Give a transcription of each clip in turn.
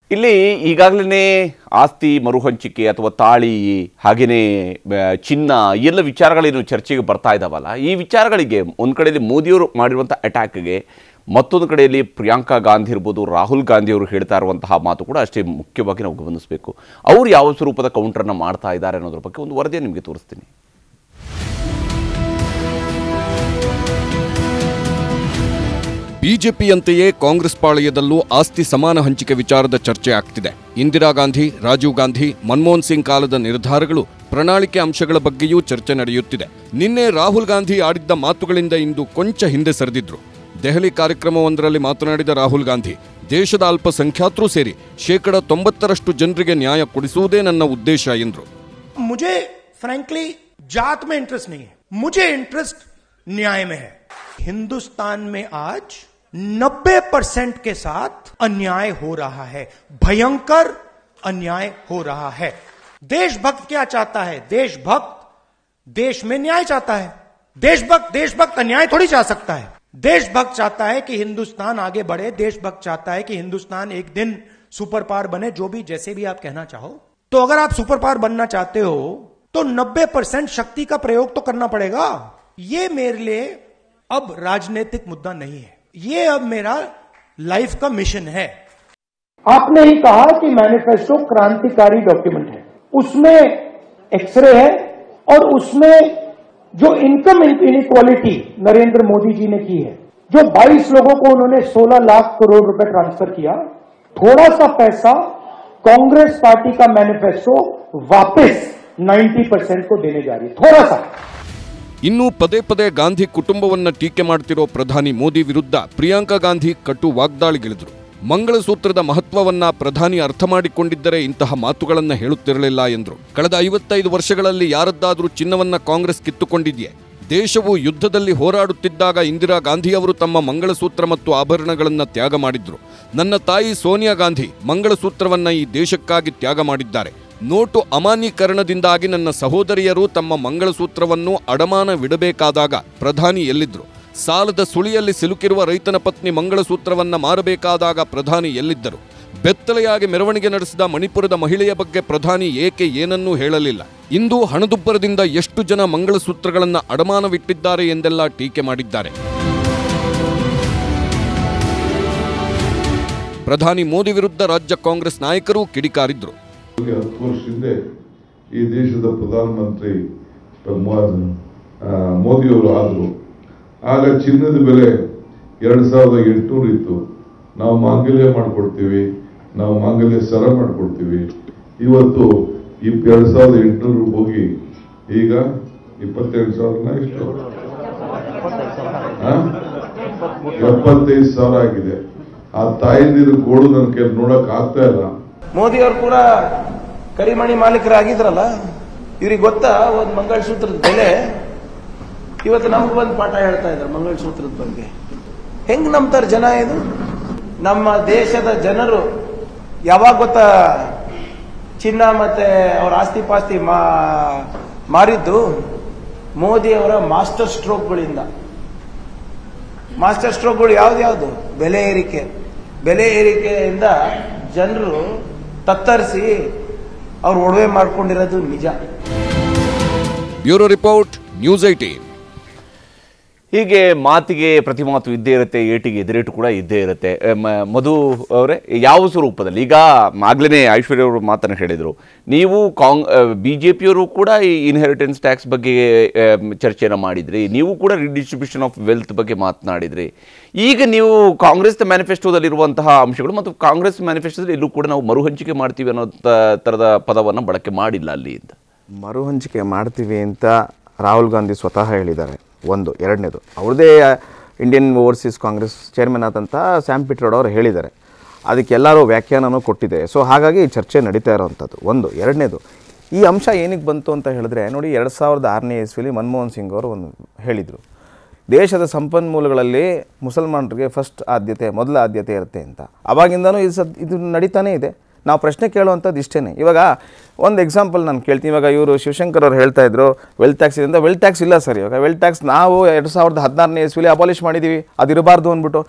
ಇಲ್ಲಿ ಈಗಾಗಲೇ ಆಸ್ತಿ ಮರುಹಂಚಿಕೆ ಅಥವಾ ತಾಳಿ ಹಾಗೆಯೇ ಆ, ಚಿನ್ನ ಈ ಎಲ್ಲ ವಿಚಾರಗಳೇನು ಚರ್ಚೆಗೆ ಬರ್ತಾ ಇದ್ದಾವಲ್ಲ ಈ ವಿಚಾರಗಳಿಗೆ ಒಂದು ಕಡೆಯಲ್ಲಿ ಮೋದಿಯವರು ಮಾಡಿರುವಂಥ ಅಟ್ಯಾಕ್ಗೆ ಮತ್ತೊಂದು ಕಡೆಯಲ್ಲಿ ಪ್ರಿಯಾಂಕಾ ಗಾಂಧಿ ಇರ್ಬೋದು ರಾಹುಲ್ ಗಾಂಧಿ ಅವರು ಹೇಳ್ತಾ ಇರುವಂತಹ ಮಾತು ಕೂಡ ಅಷ್ಟೇ ಮುಖ್ಯವಾಗಿ ನಾವು ಗಮನಿಸಬೇಕು ಅವರು ಯಾವ ಸ್ವರೂಪದ ಕೌಂಟರ್ನ ಮಾಡ್ತಾ ಇದ್ದಾರೆ ಅನ್ನೋದ್ರ ಬಗ್ಗೆ ಒಂದು ವರದಿಯನ್ನು ನಿಮಗೆ ತೋರಿಸ್ತೀನಿ ಬಿಜೆಪಿಯಂತೆಯೇ ಕಾಂಗ್ರೆಸ್ ಪಾಳೆಯದಲ್ಲೂ ಆಸ್ತಿ ಸಮಾನ ಹಂಚಿಕೆ ವಿಚಾರದ ಚರ್ಚೆ ಆಗ್ತಿದೆ ಇಂದಿರಾ ಗಾಂಧಿ ರಾಜೀವ್ ಗಾಂಧಿ ಮನಮೋಹನ್ ಸಿಂಗ್ ಕಾಲದ ನಿರ್ಧಾರಗಳು ಪ್ರಣಾಳಿಕೆ ಅಂಶಗಳ ಬಗ್ಗೆಯೂ ಚರ್ಚೆ ನಡೆಯುತ್ತಿದೆ ನಿನ್ನೆ ರಾಹುಲ್ ಗಾಂಧಿ ಆಡಿದ್ದ ಮಾತುಗಳಿಂದ ಇಂದು ಕೊಂಚ ಹಿಂದೆ ಸರಿದಿದ್ರು ದೆಹಲಿ ಕಾರ್ಯಕ್ರಮವೊಂದರಲ್ಲಿ ಮಾತನಾಡಿದ ರಾಹುಲ್ ಗಾಂಧಿ ದೇಶದ ಅಲ್ಪಸಂಖ್ಯಾತರೂ ಸೇರಿ ಶೇಕಡ ತೊಂಬತ್ತರಷ್ಟು ಜನರಿಗೆ ನ್ಯಾಯ ಕೊಡಿಸುವುದೇ ನನ್ನ ಉದ್ದೇಶ ಎಂದರು मुझे फ्रैंकली जात में इंटरेस्ट नहीं है मुझे इंटरेस्ट न्याय में है हिंदुस्तान में आज 90 परसेंट के साथ अन्याय हो रहा है भयंकर अन्याय हो रहा है देशभक्त क्या चाहता है देशभक्त देश में न्याय चाहता है देशभक्त देशभक्त अन्याय थोड़ी चाह सकता है देशभक्त चाहता है कि हिंदुस्तान आगे बढ़े देशभक्त चाहता है कि हिंदुस्तान एक दिन सुपर पावर बने जो भी जैसे भी आप कहना चाहो तो अगर आप सुपर पावर बनना चाहते हो तो 90 परसेंट शक्ति का प्रयोग तो करना पड़ेगा ये मेरे लिए अब राजनीतिक मुद्दा नहीं है ये अब मेरा लाइफ का मिशन है आपने ही कहा कि मैनिफेस्टो क्रांतिकारी डॉक्यूमेंट है उसमें एक्सरे है और उसमें जो इनकम इनक्वालिटी नरेंद्र मोदी जी ने की है जो 22 लोगों को उन्होंने 16 लाख करोड़ रुपए ट्रांसफर किया थोड़ा सा पैसा कांग्रेस पार्टी का मैनिफेस्टो वापस 90 परसेंट को देने जा रही है थोड़ा सा ಇನ್ನು ಪದೇ ಪದೇ ಗಾಂಧಿ ಕುಟುಂಬವನ್ನ ಟೀಕೆ ಮಾಡ್ತಿರೋ ಪ್ರಧಾನಿ ಮೋದಿ ವಿರುದ್ಧ ಪ್ರಿಯಾಂಕಾ ಗಾಂಧಿ ಕಟು ವಾಗ್ದಾಳಿಗಿಳಿದ್ರು ಮಂಗಳಸೂತ್ರದ ಮಹತ್ವವನ್ನ ಪ್ರಧಾನಿ ಅರ್ಥ ಮಾಡಿಕೊಂಡಿದ್ದರೆ ಇಂತಹ ಮಾತುಗಳನ್ನ ಹೇಳುತ್ತಿರಲಿಲ್ಲ ಎಂದರು ಕಳೆದ ಐವತ್ತೈದು ವರ್ಷಗಳಲ್ಲಿ ಯಾರದ್ದಾದ್ರೂ ಚಿನ್ನವನ್ನ ಕಾಂಗ್ರೆಸ್ ಕಿತ್ತುಕೊಂಡಿದೆಯೇ ದೇಶವು ಯುದ್ಧದಲ್ಲಿ ಹೋರಾಡುತ್ತಿದ್ದಾಗ ಇಂದಿರಾ ಗಾಂಧಿಯವರು ತಮ್ಮ ಮಂಗಳಸೂತ್ರ ಮತ್ತು ಆಭರಣಗಳನ್ನ ತ್ಯಾಗ ಮಾಡಿದ್ರು ನನ್ನ ತಾಯಿ ಸೋನಿಯಾ ಗಾಂಧಿ ಮಂಗಳಸೂತ್ರವನ್ನ ಈ ದೇಶಕ್ಕಾಗಿ ತ್ಯಾಗ ಮಾಡಿದ್ದಾರೆ ನೋಟು ಅಮಾನ್ಯೀಕರಣದಿಂದಾಗಿ ನನ್ನ ಸಹೋದರಿಯರು ತಮ್ಮ ಮಂಗಳಸೂತ್ರವನ್ನು ಅಡಮಾನವಿಡಬೇಕಾದಾಗ ಪ್ರಧಾನಿ ಎಲ್ಲಿದ್ರು ಸಾಲದ ಸುಳಿಯಲ್ಲಿ ಸಿಲುಕಿರುವ ರೈತನ ಪತ್ನಿ ಮಂಗಳಸೂತ್ರವನ್ನ ಮಾರಬೇಕಾದಾಗ ಪ್ರಧಾನಿ ಎಲ್ಲಿದ್ದರು ಬೆತ್ತಲೆಯಾಗಿ ಮೆರವಣಿಗೆ ನಡೆಸಿದ ಮಣಿಪುರದ ಮಹಿಳೆಯ ಬಗ್ಗೆ ಪ್ರಧಾನಿ ಏಕೆ ಏನನ್ನೂ ಹೇಳಲಿಲ್ಲ ಇಂದು ಹಣದುಬ್ಬರದಿಂದ ಎಷ್ಟು ಜನ ಮಂಗಳಸೂತ್ರಗಳನ್ನ ಅಡಮಾನವಿಟ್ಟಿದ್ದಾರೆ ಎಂದೆಲ್ಲ ಟೀಕೆ ಮಾಡಿದ್ದಾರೆ ಪ್ರಧಾನಿ ಮೋದಿ ವಿರುದ್ಧ ರಾಜ್ಯ ಕಾಂಗ್ರೆಸ್ ನಾಯಕರು ಕಿಡಿಕಾರಿದ್ರು ಹೋಗಿ ಹತ್ತು ವರ್ಷ ಹಿಂದೆ ಈ ದೇಶದ ಪ್ರಧಾನಮಂತ್ರಿ ಮ- ಆ, ಮೋದಿಯವರು ಆದರು ಆಗ ಚಿನ್ನದ ಬೆಲೆ ಎರಡು ಸಾವಿರದ ಎಂಟುನೂರು ಇತ್ತು ನಾವು ಮಾಂಗಲ್ಯ ಮಾಡ್ಕೊಡ್ತೀವಿ ನಾವು ಮಾಂಗಲ್ಯ ಸರ ಮಾಡ್ಕೊಡ್ತೀವಿ ಇವತ್ತು ಇಪ್ ಎರಡು ಸಾವಿರದ ಎಂಟುನೂರು ಹೋಗಿ ಈಗ ಇಪ್ಪತ್ತೆರಡು ಸಾವಿರನ ಎಷ್ಟು ಆ? ಎಪ್ಪತ್ತೈದು ಸಾವಿರ ಆಗಿದೆ ಆ ತಾಯಂದಿರ ಗೋಳು ನನ್ನ ಕೈಲಿ ನೋಡಕ್ ಆಗ್ತಾ ಇಲ್ಲ ಮೋದಿ ಅವರು ಕೂಡ ಕರಿಮಣಿ ಮಾಲೀಕರಾಗಿದ್ರಲ್ಲ ಇವ್ರಿಗೆ ಗೊತ್ತಾ ಒಂದು ಮಂಗಳಸೂತ್ರದ ಬೆಲೆ ಇವತ್ತು ನಮ್ಗೆ ಬಂದು ಪಾಠ ಹೇಳ್ತಾ ಇದ್ದಾರೆ ಮಂಗಳಸೂತ್ರದ ಬಗ್ಗೆ ಹೆಂಗ್ ನಂಬ್ತಾರೆ ಜನ ಇದು ನಮ್ಮ ದೇಶದ ಜನರು ಯಾವಾಗ ಗೊತ್ತಾ ಚಿನ್ನ ಮತ್ತೆ ಅವ್ರ ಆಸ್ತಿ ಪಾಸ್ತಿ ಮಾ ಮಾರಿದ್ದು ಮೋದಿ ಅವರ ಮಾಸ್ಟರ್ ಸ್ಟ್ರೋಕ್ಗಳಿಂದ ಮಾಸ್ಟರ್ ಸ್ಟ್ರೋಕ್ಗಳು ಯಾವ್ದು ಬೆಲೆ ಏರಿಕೆ ಬೆಲೆ ಏರಿಕೆಯಿಂದ ಜನರು ತತ್ತರಿಸಿ ಅವ್ರು ಒಡವೆ ಮಾಡ್ಕೊಂಡಿರೋದು ನಿಜ ಬ್ಯೂರೋ ರಿಪೋರ್ಟ್ ನ್ಯೂಸ್ ಐಟೀನ್ ಹೀಗೆ ಮಾತಿಗೆ ಪ್ರತಿ ಮಾತು ಇದ್ದೇ ಇರುತ್ತೆ ಏಟಿಗೆ ಎದುರೇಟು ಕೂಡ ಇದ್ದೇ ಇರುತ್ತೆ ಆ, ಮ- ಮಧು ಅವರೇ ಯಾವ ಸ್ವರೂಪದಲ್ಲಿ ಈಗ ಆಗ್ಲೇ ಐಶ್ವರ್ಯ ಅವರು ಮಾತನ್ನು ಹೇಳಿದರು ನೀವು ಕಾಂಗ್ ಬಿ ಜೆ ಪಿಯವರು ಕೂಡ ಈ ಇನ್ಹೆರಿಟೆನ್ಸ್ ಟ್ಯಾಕ್ಸ್ ಬಗ್ಗೆ ಆ, ಚರ್ಚೆನ ಮಾಡಿದ್ರಿ ನೀವು ಕೂಡ ರಿಡಿಸ್ಟ್ರಿಬ್ಯೂಷನ್ ಆಫ್ ವೆಲ್ತ್ ಬಗ್ಗೆ ಮಾತನಾಡಿದ್ರಿ ಈಗ ನೀವು ಕಾಂಗ್ರೆಸ್ ಮ್ಯಾನಿಫೆಸ್ಟೋದಲ್ಲಿರುವಂತಹ ಅಂಶಗಳು ಮತ್ತು ಕಾಂಗ್ರೆಸ್ ಮ್ಯಾನಿಫೆಸ್ಟೋದಲ್ಲಿ ಎಲ್ಲೂ ಕೂಡ ನಾವು ಮರುಹಂಚಿಕೆ ಮಾಡ್ತೀವಿ ಅನ್ನೋ ತ- ಥರದ ಪದವನ್ನು ಬಳಕೆ ಮಾಡಿಲ್ಲ ಅಲ್ಲಿ ಅಂತ ಮರುಹಂಚಿಕೆ ಮಾಡ್ತೀವಿ ಅಂತ ರಾಹುಲ್ ಗಾಂಧಿ ಸ್ವತಃ ಹೇಳಿದ್ದಾರೆ ಒಂದು ಎರಡನೇದು ಅವ್ರದ್ದೇ ಇಂಡಿಯನ್ ಓವರ್ಸೀಸ್ ಕಾಂಗ್ರೆಸ್ ಚೇರ್ಮನ್ ಆದಂಥ ಸ್ಯಾಮ್ ಪಿಟ್ರೋಡ್ ಅವರು ಹೇಳಿದ್ದಾರೆ ಅದಕ್ಕೆ ಎಲ್ಲರೂ ವ್ಯಾಖ್ಯಾನನೂ ಕೊಟ್ಟಿದೆ ಸೊ ಹಾಗಾಗಿ ಈ ಚರ್ಚೆ ನಡೀತಾ ಇರೋವಂಥದ್ದು ಒಂದು ಎರಡನೇದು ಈ ಅಂಶ ಏನಕ್ಕೆ ಬಂತು ಅಂತ ಹೇಳಿದ್ರೆ ನೋಡಿ ಎರಡು ಸಾವಿರದ ಆರನೇ ಇಸ್ವಿಲಿ ಮನಮೋಹನ್ ಸಿಂಗ್ ಅವರು ಒಂದು ಹೇಳಿದರು ದೇಶದ ಸಂಪನ್ಮೂಲಗಳಲ್ಲಿ ಮುಸಲ್ಮಾನರಿಗೆ ಫಸ್ಟ್ ಆದ್ಯತೆ ಮೊದಲ ಆದ್ಯತೆ ಇರುತ್ತೆ ಅಂತ ಅವಾಗಿಂದನೂ ಇದು ಸದ್ ಇದು ನಡೀತಾನೇ ಇದೆ ನಾವು ಪ್ರಶ್ನೆ ಕೇಳುವಂಥದ್ದು ಇಷ್ಟೇ ಇವಾಗ ಒಂದು ಎಕ್ಸಾಂಪಲ್ ನಾನು ಕೇಳ್ತೀನಿ ಇವಾಗ ಇವರು ಶಿವಶಂಕರ್ ಅವ್ರು ಹೇಳ್ತಾ ಇದ್ರು ವೆಲ್ ಟ್ಯಾಕ್ಸ್ ಇದೆ ವೆಲ್ ಟ್ಯಾಕ್ಸ್ ಇಲ್ಲ ಸರ್ ಇವಾಗ ವೆಲ್ ಟ್ಯಾಕ್ಸ್ ನಾವು ಎರಡು ಸಾವಿರದ ಹದಿನಾರನೇ ಇಸ್ವಿಲಿ ಅಬಾಲಿಷ್ ಮಾಡಿದ್ದೀವಿ ಅದು ಇರಬಾರ್ದು ಅಂದ್ಬಿಟ್ಟು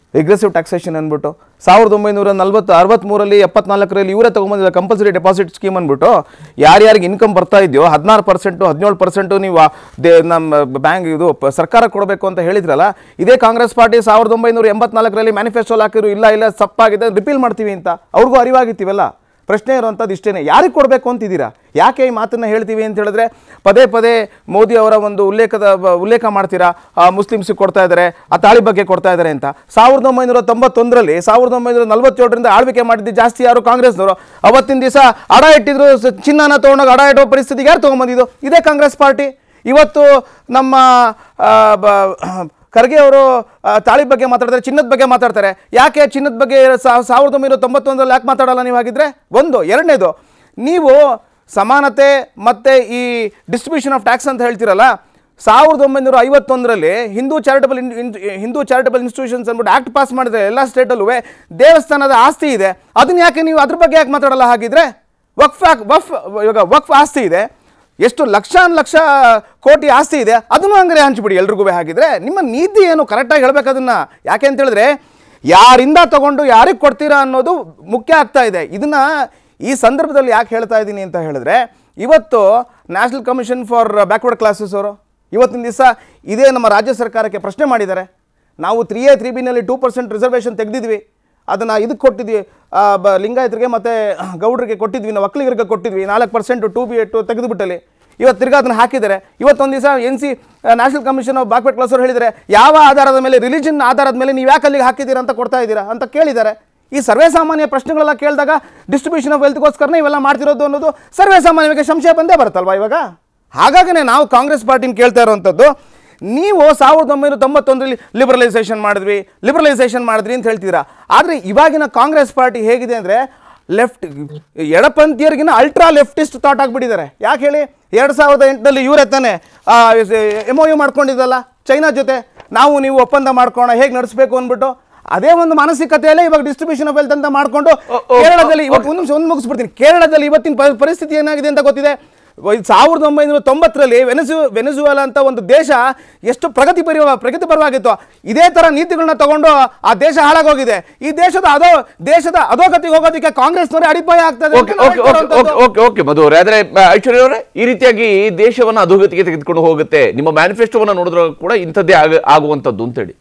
ರಿಗ್ರೆಸಿವ್ ಟ್ಯಾಕ್ಸೇಷನ್ ಅಂದ್ಬಿಟ್ಟು ಸಾವಿರದ ಒಂಬೈನೂರ ನಲ್ವತ್ತು ಅರವತ್ತ್ಮೂರಲ್ಲಿ ಎಪ್ಪತ್ನಾಲ್ಕರಲ್ಲಿ ಇವರೇ ತೊಗೊಂಬಂದಿಲ್ಲ ಕಂಪಲ್ಸರಿ ಡೆಪಾಸಿಟ್ ಸ್ಕೀಮ್ ಅಂದ್ಬಿಟ್ಟು ಯಾರ್ಯಾರಿಗೆ ಇನ್ಕಮ್ ಬರ್ತಾ ಇದೆಯೋ ಹದಿನಾರು ಪರ್ಸೆಂಟು ಹದಿನೇಳು ಪರ್ಸೆಂಟು ನೀವು ಆ ದೇ ನಮ್ಮ ಬ್ಯಾಂಕ್ ಇದು ಪ- ಸರ್ಕಾರ ಕೊಡಬೇಕು ಅಂತ ಹೇಳಿದ್ರಲ್ಲ ಇದೇ ಕಾಂಗ್ರೆಸ್ ಪಾರ್ಟಿ ಸಾವಿರದ ಒಂಬೈನೂರ ಎಂಬತ್ನಾಲ್ಕರಲ್ಲಿ ಮ್ಯಾನಿಫೆಸ್ಟೋಲ್ ಹಾಕಿದ್ರು ಇಲ್ಲ ಇಲ್ಲ ತಪ್ಪಾಗಿದೆ ರಿಪೀಲ್ ಮಾಡ್ತೀವಿ ಅಂತ ಅವ್ರಿಗೂ ಅರಿವಾಗಿತ್ತೀವಲ್ಲ ಪ್ರಶ್ನೆ ಇರುವಂಥದ್ದು ಇಷ್ಟೇ ಯಾರಿಗೆ ಕೊಡಬೇಕು ಅಂತಿದ್ದೀರಾ ಯಾಕೆ ಈ ಮಾತನ್ನು ಹೇಳ್ತೀವಿ ಅಂತ ಹೇಳಿದ್ರೆ ಪದೇ ಪದೇ ಮೋದಿ ಅವರ ಒಂದು ಉಲ್ಲೇಖದ ಬ- ಉಲ್ಲೇಖ ಮಾಡ್ತೀರಾ ಆ, ಮುಸ್ಲಿಮ್ಸಿಗೆ ಕೊಡ್ತಾ ಇದ್ದಾರೆ ಆ ತಾಳಿ ಬಗ್ಗೆ ಕೊಡ್ತಾ ಇದ್ದಾರೆ ಅಂತ ಸಾವಿರದ ಒಂಬೈನೂರ ತೊಂಬತ್ತೊಂದರಲ್ಲಿ ಸಾವಿರದ ಒಂಬೈನೂರ ನಲವತ್ತೇಳರಿಂದ ಆಳ್ವಿಕೆ ಮಾಡಿದ್ದು ಜಾಸ್ತಿ ಯಾರು ಕಾಂಗ್ರೆಸ್ನವರು ಅವತ್ತಿನ ದಿವಸ ಅಡ ಇಟ್ಟಿದ್ರು ಸ- ಚಿನ್ನನ ತೊಗೊಂಡೋಗಿ ಅಡ ಇಟ್ಟೋ ಪರಿಸ್ಥಿತಿಗೆ ಯಾರು ತೊಗೊಂಬಂದಿದ್ದು ಇದೇ ಕಾಂಗ್ರೆಸ್ ಪಾರ್ಟಿ ಇವತ್ತು ನಮ್ಮ ಆ, ಬ- ಖರ್ಗೆ ಅವರು ಆ, ತಾಳಿ ಬಗ್ಗೆ ಮಾತಾಡ್ತಾರೆ ಚಿನ್ನದ ಬಗ್ಗೆ ಮಾತಾಡ್ತಾರೆ ಯಾಕೆ ಚಿನ್ನದ ಬಗ್ಗೆ ಸಾ- ಸಾವಿರದ ಒಂಬೈನೂರ ತೊಂಬತ್ತೊಂದರಲ್ಲಿ ಯಾಕೆ ಮಾತಾಡಲ್ಲ ನೀವು ಹಾಗಿದ್ರೆ ಒಂದು ಎರಡನೇದು ನೀವು ಸಮಾನತೆ ಮತ್ತು ಈ ಡಿಸ್ಟ್ರಿಬ್ಯೂಷನ್ ಆಫ್ ಟ್ಯಾಕ್ಸ್ ಅಂತ ಹೇಳ್ತೀರಲ್ಲ ಸಾವಿರದ ಒಂಬೈನೂರ ಐವತ್ತೊಂದರಲ್ಲಿ Hindu charitable Hindu charitable institutions ಅಂದ್ಬಿಟ್ಟು ಆ್ಯಕ್ಟ್ ಪಾಸ್ ಮಾಡಿದ್ರೆ ಎಲ್ಲ ಸ್ಟೇಟಲ್ಲೂ ದೇವಸ್ಥಾನದ ಆಸ್ತಿ ಇದೆ ಅದನ್ನ ಯಾಕೆ ನೀವು ಅದ್ರ ಬಗ್ಗೆ ಯಾಕೆ ಮಾತಾಡಲ್ಲ ಹಾಗಿದ್ರೆ ವಕ್ಫ್ ಆಕ್- ವಫ್ ಇವಾಗ ವಕ್ಫ್ ಆಸ್ತಿ ಇದೆ ಎಷ್ಟು ಲಕ್ಷಾನ್ ಲಕ್ಷ ಕೋಟಿ ಆಸ್ತಿ ಇದೆ ಅದನ್ನು ಹಂಗಾರೆ ಹಂಚ್ಬಿಡಿ ಎಲ್ರಿಗೂ ಹಾಗಿದ್ರೆ ನಿಮ್ಮ ನೀತಿ ಏನು ಕರೆಕ್ಟಾಗಿ ಹೇಳ್ಬೇಕು ಅದನ್ನ ಯಾಕೆ ಅಂತ ಹೇಳಿದ್ರೆ ಯಾರಿಂದ ತಗೊಂಡು ಯಾರಿಗೆ ಕೊಡ್ತೀರಾ ಅನ್ನೋದು ಮುಖ್ಯ ಆಗ್ತಾ ಇದೆ ಇದನ್ನ ಈ ಸಂದರ್ಭದಲ್ಲಿ ಯಾಕೆ ಹೇಳ್ತಾ ಇದ್ದೀನಿ ಅಂತ ಹೇಳಿದ್ರೆ ಇವತ್ತು National Commission for Backward Classes ಅವರು ಇವತ್ತಿನ ದಿವಸ ಇದೇ ನಮ್ಮ ರಾಜ್ಯ ಸರ್ಕಾರಕ್ಕೆ ಪ್ರಶ್ನೆ ಮಾಡಿದ್ದಾರೆ ನಾವು ತ್ರೀ ಎ ತ್ರೀ ಬಿನಲ್ಲಿ ಟೂ ಪರ್ಸೆಂಟ್ ರಿಸರ್ವೇಷನ್ ತೆಗೆದಿದ್ವಿ ಅದನ್ನು ಇದಕ್ಕೆ ಕೊಟ್ಟಿದ್ವಿ ಆ, ಬ ಲಿಂಗಾಯತರಿಗೆ ಮತ್ತು ಗೌಡ್ರಿಗೆ ಕೊಟ್ಟಿದ್ವಿ ನಾವು ಒಕ್ಕಲಿಗರಿಗೆ ಕೊಟ್ಟಿದ್ವಿ ನಾಲ್ಕು ಪರ್ಸೆಂಟು ಟು ಬಿ ಟು ತೆಗೆದುಬಿಟ್ಟಲ್ಲಿ ಇವತ್ತು ತಿರ್ಗಾ ಅದನ್ನು ಹಾಕಿದ್ದಾರೆ ಇವತ್ತೊಂದು ದಿವಸ N C National Commission of Backward Class ಅವರು ಹೇಳಿದ್ದಾರೆ ಯಾವ ಆಧಾರದ ಮೇಲೆ ರಿಲಿಜನ್ ಆಧಾರದ ಮೇಲೆ ನೀವು ಯಾಕೆ ಅಲ್ಲಿಗೆ ಹಾಕಿದ್ದೀರಾ ಅಂತ ಕೊಡ್ತಾ ಇದ್ದೀರಾ ಅಂತ ಕೇಳಿದ್ದಾರೆ ಈ ಸರ್ವೇ ಸಾಮಾನ್ಯ ಪ್ರಶ್ನೆಗಳೆಲ್ಲ ಕೇಳಿದಾಗ ಡಿಸ್ಟ್ರಿಬ್ಯೂಷನ್ ಆಫ್ ವೆಲ್ತ್ಗೋಸ್ಕರನೇ ಇವೆಲ್ಲ ಮಾಡ್ತಿರೋದು ಅನ್ನೋದು ಸರ್ವೇ ಸಾಮಾನ್ಯವಾಗಿ ಸಂಶಯ ಬಂದೇ ಬರುತ್ತಲ್ವಾ ಇವಾಗ ಹಾಗಾಗಿನೇ ನಾವು ಕಾಂಗ್ರೆಸ್ ಪಾರ್ಟಿನ ಕೇಳ್ತಾ ಇರುವಂಥದ್ದು ನೀವು ಸಾವಿರದ ಒಂಬೈನೂರ ತೊಂಬತ್ತೊಂದರಲ್ಲಿ ಲಿಬರಲೈಸೇಷನ್ ಮಾಡಿದ್ವಿ ಲಿಬರಲೈಸೇಷನ್ ಮಾಡಿದ್ರಿ ಅಂತ ಹೇಳ್ತೀರಾ ಆದರೆ ಇವಾಗಿನ ಕಾಂಗ್ರೆಸ್ ಪಾರ್ಟಿ ಹೇಗಿದೆ ಅಂದರೆ ಲೆಫ್ಟ್ ಎಡಪಂಥೀಯರಿಗಿನ ಅಲ್ಟ್ರಾ ಲೆಫ್ಟಿಸ್ಟ್ ಥಾಟ್ ಆಗಿಬಿಟ್ಟಿದ್ದಾರೆ ಯಾಕೆ ಹೇಳಿ ಎರಡು ಸಾವಿರದ ಎಂಟರಲ್ಲಿ ಇವರೇ ತಾನೆ ಎಮ್ ಒ ಯು ಮಾಡ್ಕೊಂಡಿದ್ದಲ್ಲ ಚೈನಾ ಜೊತೆ ನಾವು ನೀವು ಒಪ್ಪಂದ ಮಾಡ್ಕೋಣ ಹೇಗೆ ನಡೆಸಬೇಕು ಅಂದ್ಬಿಟ್ಟು ಅದೇ ಒಂದು ಮಾನಸಿಕತೆಯಲ್ಲೇ ಇವಾಗ ಡಿಸ್ಟ್ರಿಬ್ಯೂಷನ್ ಆಫ್ ವೆಲ್ತ್ ಅಂತ ಮಾಡ್ಕೊಂಡು ಕೇರಳದಲ್ಲಿ ಇವತ್ತು ಒಂದು ನಿಮಿಷ ಒಂದು ಮುಗಿಸ್ಬಿಡ್ತೀನಿ ಕೇರಳದಲ್ಲಿ ಇವತ್ತಿನ ಪ- ಪರಿಸ್ಥಿತಿ ಏನಾಗಿದೆ ಅಂತ ಗೊತ್ತಿದೆ ವೈ- ಸಾವಿರದ ಒಂಬೈನೂರ ತೊಂಬತ್ತರಲ್ಲಿ ವೆನೆಸು ವೆನೆಜುವೆಲಾ ಅಂತ ಒಂದು ದೇಶ ಎಷ್ಟು ಪ್ರಗತಿ ಪರಿ ಪ್ರಗತಿ ಪರವಾಗಿತ್ತು ಇದೇ ಥರ ನೀತಿಗಳನ್ನ ತಗೊಂಡು ಆ ದೇಶ ಹಾಳಾಗೋಗಿದೆ ಈ ದೇಶದ ಅದೋ ದೇಶದ ಅಧೋಗತಿಗೆ ಹೋಗೋದಕ್ಕೆ ಕಾಂಗ್ರೆಸ್ನವರೇ ಅಡಿಪಾಯ ಆಗ್ತದೆ ಅಂತ ಓಕೆ ನಾವು ಓಕೆ ಓಕೆ ಹೇಳ್ತಿರೋಂಥದ್ದು. ಓಕೆ ಓಕೆ ಓಕೆ ಮಧು ಅವರೇ ಆದ್ರೆ ಆ, ಐಶ್ವರ್ಯ ಅವರೇ ಈ ರೀತಿಯಾಗಿ ದೇಶವನ್ನ ಅಧೋಗತಿಗೆ ತೆಗೆದುಕೊಂಡು ಹೋಗುತ್ತೆ ನಿಮ್ಮ ಮ್ಯಾನಿಫೆಸ್ಟೋವನ್ನ ನೋಡಿದ್ರೆ ಕೂಡ ಇಂಥದ್ದೇ ಆಗ ಆಗುವಂಥದ್ದು ಅಂತೇಳಿ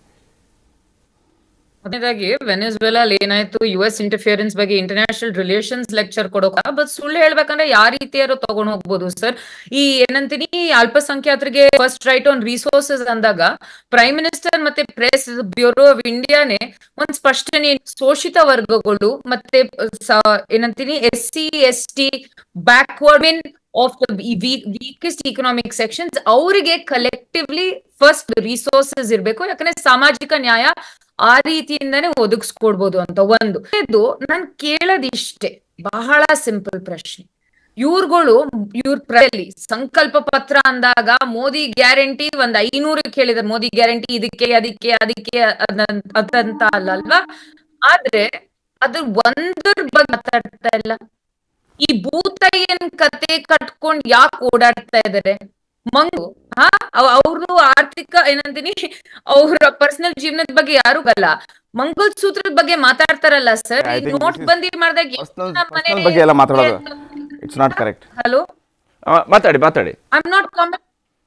ಮೊದಲನೇದಾಗಿ ವೆನೆಜುವೆಲಾ ಏನಾಯ್ತು ಯು ಎಸ್ ಇಂಟರ್ಫಿಯರೆನ್ಸ್ ಬಗ್ಗೆ ಇಂಟರ್ನ್ಯಾಷನಲ್ ರಿಲೇಷನ್ಸ್ ಲೆಕ್ಚರ್ ಕೊಡೋಕ ಬಟ್ ಸುಳ್ಳು ಹೇಳ್ಬೇಕಂದ್ರೆ ಯಾವ ರೀತಿಯಾರು ತಗೊಂಡ್ ಹೋಗ್ಬೋದು ಸರ್ ಈ ಏನಂತೀನಿ ಅಲ್ಪಸಂಖ್ಯಾತರಿಗೆ ಫಸ್ಟ್ ರೈಟ್ ಆನ್ ರಿಸೋರ್ಸಸ್ ಅಂದಾಗ ಪ್ರೈಮ್ ಮಿನಿಸ್ಟರ್ ಮತ್ತೆ ಪ್ರೆಸ್ ಬ್ಯೂರೋ ಆಫ್ ಇಂಡಿಯಾನೇ ಒಂದ್ ಸ್ಪಷ್ಟನೆ ಶೋಷಿತ ವರ್ಗಗಳು ಮತ್ತೆ ಸ- ಏನಂತೀನಿ S C S T backward ಮಿನ್ of the weakest economic sections ಅವರಿಗೆ ಕಲೆಕ್ಟಿವ್ಲಿ ಫಸ್ಟ್ ರಿಸೋರ್ಸಸ್ ಇರ್ಬೇಕು ಯಾಕಂದ್ರೆ ಸಾಮಾಜಿಕ ನ್ಯಾಯ ಆ ರೀತಿಯಿಂದಾನೇ ಒದಗಿಸ್ಕೊಡ್ಬೋದು ಅಂತ ಒಂದು ಇದು ನಾನ್ ಕೇಳೋದಿಷ್ಟೇ ಬಹಳ ಸಿಂಪಲ್ ಪ್ರಶ್ನೆ ಇವ್ರುಗಳು ಇವ್ರ ಪ್ರಲಿ ಸಂಕಲ್ಪ ಪತ್ರ ಅಂದಾಗ ಮೋದಿ ಗ್ಯಾರಂಟಿ ಒಂದ್ ಐನೂರು ಕೇಳಿದಾರೆ ಮೋದಿ ಗ್ಯಾರಂಟಿ ಇದಕ್ಕೆ ಅದಕ್ಕೆ ಅದಕ್ಕೆ ಅದಂತ ಅದಂತ ಅಲ್ಲಲ್ವಾ ಆದ್ರೆ ಅದ್ರ ಒಂದ್ರ ಬಗ್ಗೆ ಮಾತಾಡ್ತಾ ಇಲ್ಲ ಈ ಭೂತ ಏನ್ ಕತೆ ಕಟ್ಕೊಂಡ್ ಯಾಕೆ ಓಡಾಡ್ತಾ ಇದಾರೆ ಮಂಗು ಹಾ ಅವ್ರದ್ದು ಆರ್ಥಿಕ ಏನಂತೀನಿ ಅವ್ರ ಪರ್ಸನಲ್ ಜೀವನದ ಬಗ್ಗೆ ಯಾರು ಗಲ್ಲ ಮಂಗಲ್ ಸೂತ್ರದ ಬಗ್ಗೆ ಮಾತಾಡ್ತಾರಲ್ಲ ಸರ್ I ಈ think ನೋಟ್ this is ಬಂದಿ ಮಾಡಿದಾಗ Personal- personal ಬಗ್ಗೆ ಎಲ್ಲ ಮಾತಾಡೋದು ಇಟ್ಸ್ ನಾಟ್ ಕರೆಕ್ಟ್ ಹಲೋ ಆ, ಮಾತಾಡಿ ಮಾತಾಡಿ I am not comment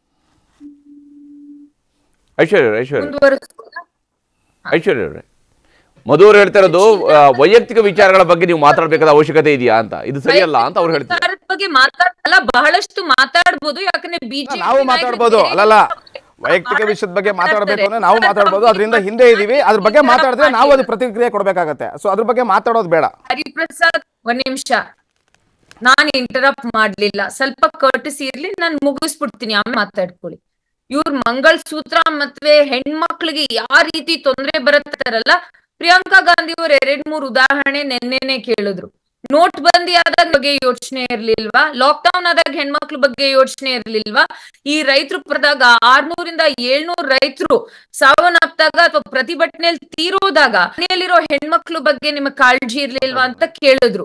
Aishwarya ಅವರೇ, ಐಶ್ವರ್ಯ ಮುಂದುವರಿಸ್ಬೋದಾ ಐಶ್ವರ್ಯ ಅವರೇ ಮಧು ಅವ್ರು ಹೇಳ್ತಾ ಇರೋದು ಆ, ವೈಯಕ್ತಿಕ ವಿಚಾರಗಳ ಬಗ್ಗೆ ನೀವು ಮಾತಾಡಬೇಕಾದ ಅವಶ್ಯಕತೆ ಇದೆಯಾ ಅಂತ ಇದು ಸರಿಯಲ್ಲ ಅಂತ ಅವ್ರು ಹೇಳ್ತಾರೆ ವಿಚಾರದ ಬಗ್ಗೆ ಮಾತಾಡಲ್ಲ ಬಹಳಷ್ಟು ಮಾತಾಡ್ಬೋದು ಯಾಕಂದ್ರೆ ಬಿಜೆಪಿ ನಾವು ಮಾತಾಡ್ಬೋದು ಅಲ್ಲಲ್ಲ ವೈಯಕ್ತಿಕ ವಿಷಯದ ಬಗ್ಗೆ ಮಾತಾಡಬೇಕು ಅಂದ್ರೆ ನಾವು ಮಾತಾಡ್ಬೋದು ಅದರಿಂದ ಹಿಂದೆ ಇದೀವಿ ಅದ್ರ ಬಗ್ಗೆ ಮಾತಾಡಿದ್ರೆ ನಾವು ಅದಕ್ಕೆ ಪ್ರತಿಕ್ರಿಯೆ ಕೊಡಬೇಕಾಗತ್ತೆ ಸೊ ಅದ್ರ ಬಗ್ಗೆ ಮಾತಾಡೋದು ಬೇಡ ಹರಿಪ್ರಸಾದ್ ಒಂದ್ ನಿಮಿಷ ನಾನ್ ಇಂಟರಪ್ಟ್ ಮಾಡ್ಲಿಲ್ಲ ಸ್ವಲ್ಪ ಕರ್ಟಿಸಿ ಇರ್ಲಿ ನಾನ್ ಮುಗಿಸ್ಬಿಡ್ತೀನಿ ಆಮೇಲೆ ಮಾತಾಡ್ಕೊಳ್ಳಿ ಇವ್ರ ಮಂಗಳ್ ಸೂತ್ರ ಮತ್ತೆ ಹೆಣ್ಮಕ್ಳಿಗೆ ಯಾವ ರೀತಿ ತೊಂದ್ರೆ ಬರುತ್ತಾರಲ್ಲ ಪ್ರಿಯಾಂಕಾ ಗಾಂಧಿ ಅವ್ರ ಎರಡ್ ಮೂರ್ ಉದಾಹರಣೆ ನೆನ್ನೆನೆ ಕೇಳಿದ್ರು ನೋಟ್ ಬಂದಿ ಆದಾಗ ಬಗ್ಗೆ ಯೋಚನೆ ಇರ್ಲಿಲ್ವಾ ಲಾಕ್ ಡೌನ್ ಆದಾಗ ಹೆಣ್ಮಕ್ಳ ಬಗ್ಗೆ ಯೋಚನೆ ಇರ್ಲಿಲ್ವಾ ಈ ರೈತರು ಪರದಾಗ ಆರ್ನೂರಿಂದ ಏಳ್ನೂರ್ ರೈತರು ಸಾವನ್ನಪ್ಪಾಗ ಅಥವಾ ಪ್ರತಿಭಟನೆಯಲ್ಲಿ ತೀರೋದಾಗ ಮನೆಯಲ್ಲಿರೋ ಹೆಣ್ಮಕ್ಳ ಬಗ್ಗೆ ನಿಮಗೆ ಕಾಳಜಿ ಇರ್ಲಿಲ್ವಾ ಅಂತ ಕೇಳಿದ್ರು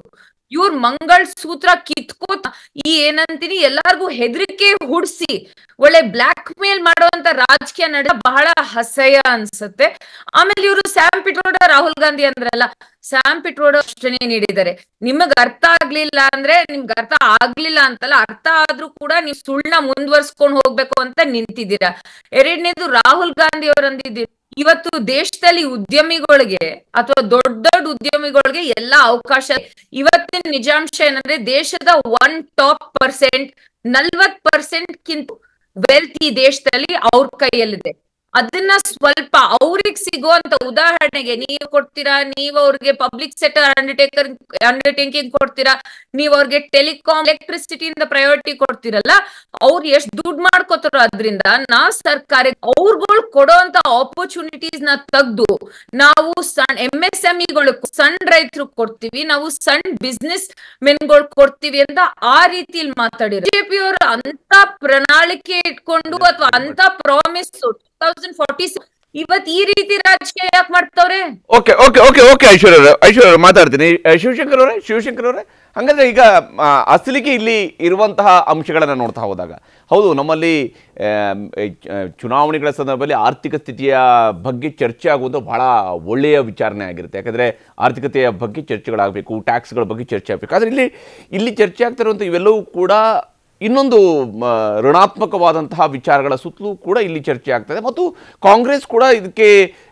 ಇವ್ರ ಮಂಗಳ್ ಸೂತ್ರ ಕಿತ್ಕೋತ ಈ ಏನಂತೀನಿ ಎಲ್ಲಾರ್ಗು ಹೆದರಿಕೆ ಹುಡ್ಸಿ ಒಳ್ಳೆ ಬ್ಲಾಕ್ ಮೇಲ್ ಮಾಡುವಂತ ರಾಜಕೀಯ ನಡೆ ಬಹಳ ಅಸಹ್ಯ ಅನ್ಸುತ್ತೆ ಆಮೇಲೆ ಇವರು ಸ್ಯಾಮ್ ಪಿಟ್ರೋಡ ರಾಹುಲ್ ಗಾಂಧಿ ಅಂದ್ರಲ್ಲ ಸ್ಯಾಮ್ ಪಿಟ್ರೋಡ ಸೂಚನೆ ನೀಡಿದ್ದಾರೆ ನಿಮಗ್ ಅರ್ಥ ಆಗ್ಲಿಲ್ಲ ಅಂದ್ರೆ ನಿಮ್ಗೆ ಅರ್ಥ ಆಗ್ಲಿಲ್ಲ ಅಂತಲ್ಲ ಅರ್ಥ ಆದ್ರೂ ಕೂಡ ನೀವು ಸುಳ್ಳನ್ನ ಮುಂದುವರ್ಸ್ಕೊಂಡ್ ಹೋಗ್ಬೇಕು ಅಂತ ನಿಂತಿದ್ದೀರಾ ಎರಡನೇದು ರಾಹುಲ್ ಗಾಂಧಿ ಅವರಂದಿದ್ದೀರಿ ಇವತ್ತು ದೇಶದಲ್ಲಿ ಉದ್ಯಮಿಗಳಿಗೆ ಅಥವಾ ದೊಡ್ಡ ದೊಡ್ಡ ಉದ್ಯಮಿಗಳಿಗೆ ಎಲ್ಲಾ ಅವಕಾಶ ಇವತ್ತಿನ ನಿಜಾಂಶ ಏನಂದ್ರೆ ದೇಶದ ಒನ್ ಟಾಪ್ ಪರ್ಸೆಂಟ್ ನಲ್ವತ್ ಪರ್ಸೆಂಟ್ ಕಿಂತ ವೆಲ್ತ್ ಈ ದೇಶದಲ್ಲಿ ಅವ್ರ ಕೈಯಲ್ಲಿದೆ ಅದನ್ನ ಸ್ವಲ್ಪ ಅವ್ರಿಗೆ ಸಿಗುವಂತ ಉದಾಹರಣೆಗೆ ನೀವು ಕೊಡ್ತೀರಾ ನೀವು ಅವ್ರಿಗೆ ಪಬ್ಲಿಕ್ ಸೆಕ್ಟರ್ ಅಂಡರ್ಟೇಕರ್ ಅಂಡರ್ಟೇಕಿಂಗ್ ಕೊಡ್ತೀರಾ ನೀವು ಅವ್ರಿಗೆ ಟೆಲಿಕಾಂ ಎಲೆಕ್ಟ್ರಿಸಿಟಿಯಿಂದ ಪ್ರಯಾರಿಟಿ ಕೊಡ್ತೀರಲ್ಲ ಅವ್ರು ಎಷ್ಟ್ ದುಡ್ಡು ಮಾಡ್ಕೋತಾರೋ ಅದ್ರಿಂದ ನಾವ್ ಸರ್ಕಾರ ಅವ್ರುಗಳು ಕೊಡೋಂತ ಆಪರ್ಚುನಿಟೀಸ್ ನ ತೆಗ್ದು ನಾವು ಸಣ್ಣ ಎಂ ಎಸ್ ಎಂ ಇಗಳು ಸಣ್ಣ ರೈತರು ಕೊಡ್ತೀವಿ ನಾವು ಸಣ್ಣ ಬಿಸ್ನೆಸ್ ಮೆನ್ಗಳು ಕೊಡ್ತೀವಿ ಅಂತ ಆ ರೀತಿಯಲ್ಲಿ ಮಾತಾಡಿರೋ ಬಿಜೆಪಿ ಅವರು ಅಂತ ಪ್ರಣಾಳಿಕೆ ಇಟ್ಕೊಂಡು ಅಥವಾ ಅಂತ ಪ್ರಾಮಿಸ್ ಟೂ ತೌಸಂಡ್ ಫಾರ್ಟಿ ಇವತ್ ಈ ರೀತಿ ರಾಜಕೀಯ ಯಾಕೆ ಮಾಡ್ತಾವ್ರೆ okay okay okay okay Aishwarya ಅವರೇ ಐಶ್ವರ್ಯ ಅವರೇ ಮಾತಾಡ್ತೀನಿ ಆ, ಶಿವಶಂಕರ್ ಅವರೇ ಶಿವಶಂಕರ್ ಅವರೇ ಹಾಗಾದ್ರೆ ಈಗ ಆ, ಅಸಲಿಗೆ ಇಲ್ಲಿ ಇರುವಂತಹ ಅಂಶಗಳನ್ನು ನೋಡ್ತಾ ಹೋದಾಗ ಹೌದು ನಮ್ಮಲ್ಲಿ ಆಮ್, ಈ ಚ- ಚುನಾವಣೆಗಳ ಸಂದರ್ಭದಲ್ಲಿ ಆರ್ಥಿಕ ಸ್ಥಿತಿಯ ಬಗ್ಗೆ ಚರ್ಚೆ ಆಗುವುದು ಬಹಳ ಒಳ್ಳೆಯ ವಿಚಾರಣೆ ಆಗಿರುತ್ತೆ ಯಾಕಂದರೆ ಆರ್ಥಿಕತೆಯ ಬಗ್ಗೆ ಚರ್ಚೆಗಳಾಗಬೇಕು ಟ್ಯಾಕ್ಸ್ಗಳ ಬಗ್ಗೆ ಚರ್ಚೆ ಆಗಬೇಕು ಆದರೆ ಇಲ್ಲಿ ಇಲ್ಲಿ ಚರ್ಚೆ ಆಗ್ತಿರುವಂಥ ಇವೆಲ್ಲವೂ ಕೂಡ ಇನ್ನೊಂದು ಮ, ಋಣಾತ್ಮಕವಾದಂತಹ ವಿಚಾರಗಳ ಸುತ್ತಲೂ ಕೂಡ ಇಲ್ಲಿ ಚರ್ಚೆ ಆಗ್ತದೆ ಮತ್ತು ಕಾಂಗ್ರೆಸ್ ಕೂಡ ಇದಕ್ಕೆ